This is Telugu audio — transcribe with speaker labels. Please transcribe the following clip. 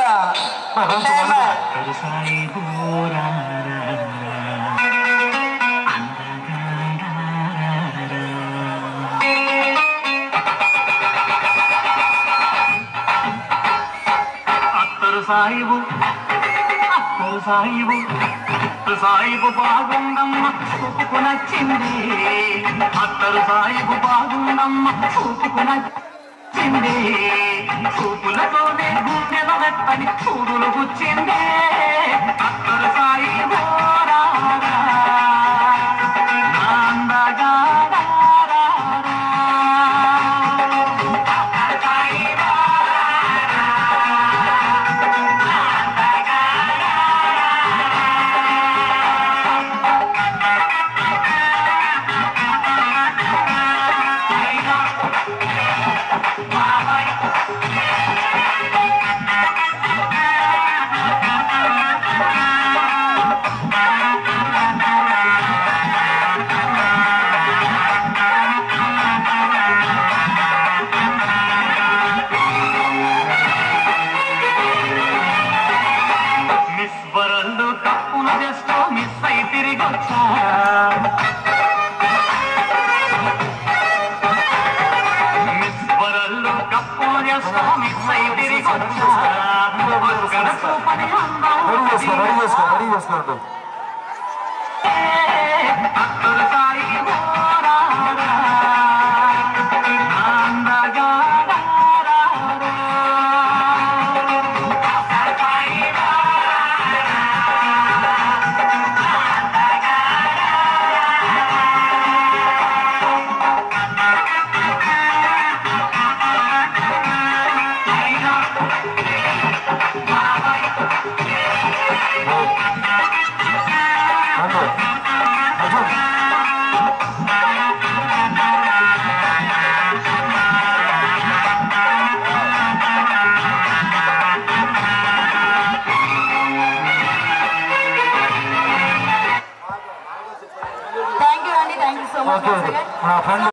Speaker 1: సాయి బోరారా అత్తరు సాయిబు అత్తరు సాయిబు అత్తరు సాయిబు బాగుందమ్మ చూపుకు నచ్చింది అత్తరు సాయిబు బాగుందమ్మ చూపుకు నచ్చింది చూపులతోనే గుండెను మెత్తని చూడులు గుచ్చింది అత్తరు సాయిబు రారా, నా అందగాడా రారా. అత్తరు సాయిబు మిస్ వరల్డ్ కప్పును జస్ట్ మిస్ అయి తిరిగి వచ్చా మిస్ వరల్డ్ కప్పును జస్ట్ మిస్ అయి తిరిగి వచ్చా ఒక్కడ చూపని అందం
Speaker 2: రెడీ చేసుకో రెడీ చేసుకో రెడీ చేసుకోండి
Speaker 1: అత్తరు సాయి బోరారా, అందగాడా రారా. అత్తరు సాయి
Speaker 2: రండి అర్జున్
Speaker 3: థ్యాంక్ యూ అండి thank you so much
Speaker 2: okay నా ఫ్రెండ్